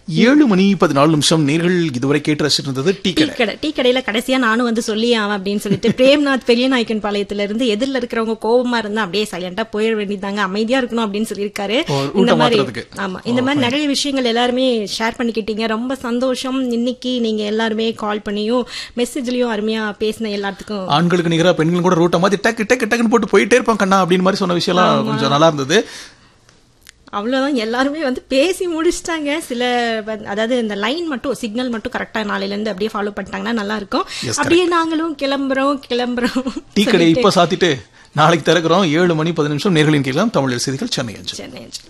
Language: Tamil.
ஏழு மணி பதினாலு நிமிஷம் நேர்கள் இதுவரை கேட்டு ரசிச்சிட்டு இருந்தது டீ டீ கடை கடை டீ கடையில கடைசியா நானும் வந்து சொல்லியே ஆவேன் அப்படின்னு சொல்லிட்டு பிரேம்நாத் பெரிய நாயக்கன் பாளையத்துல இருந்து எதிரில் இருக்கிறவங்க கோபமா இருந்தா அப்படியே சைலண்டா போயிட வேண்டியதாங்க அமைதியா இருக்கணும் அப்படின்னு சொல்லியிருக்காரு ஓ, இந்த ஊட்டம் மாதிரி மாத்துறதுக்கு. ஆமா இந்த மாதிரி நிறைய விஷயங்கள் எல்லாருமே ஷேர் பண்ணிக்கிட்டீங்க ரொம்ப சந்தோஷம் இன்னைக்கு நீங்க எல்லாருமே கால் பண்ணியும் மெசேஜ்லயும் அருமையா பேசின எல்லாத்துக்கும் ஆண்களுக்கு நிகரா பெண்கள் கூட ரூட்டை மாதிரி டக்கு டக்கு டக்குன்னு போட்டு போயிட்டே இருப்பான் கண்ணா அப்படின்னு மாதிரி சொன்ன விஷயம்லாம் கொஞ்சம் நல்லா இருந்தது அவ்வளவுதான் எல்லாருமே வந்து பேசி முடிச்சிட்டாங்க சில வந்து- அதாவது இந்த லைன் மட்டும் சிக்னல் மட்டும் கரெக்டா நாளையில இருந்து அப்படியே ஃபாலோ பண்ணிட்டாங்கன்னா நல்லா இருக்கும் Yes, அப்படியே நாங்களும் கிளம்புறோம் கிளம்புறோம் டீ கடையை இப்ப சாத்திட்டு நாளைக்கு திறக்கிறோம் ஏழு மணி பதினஞ்சு நிமிஷம் நேர்களின் கீழே தமிழ் செய்திகள் சென்னை அஞ்சு சென்னை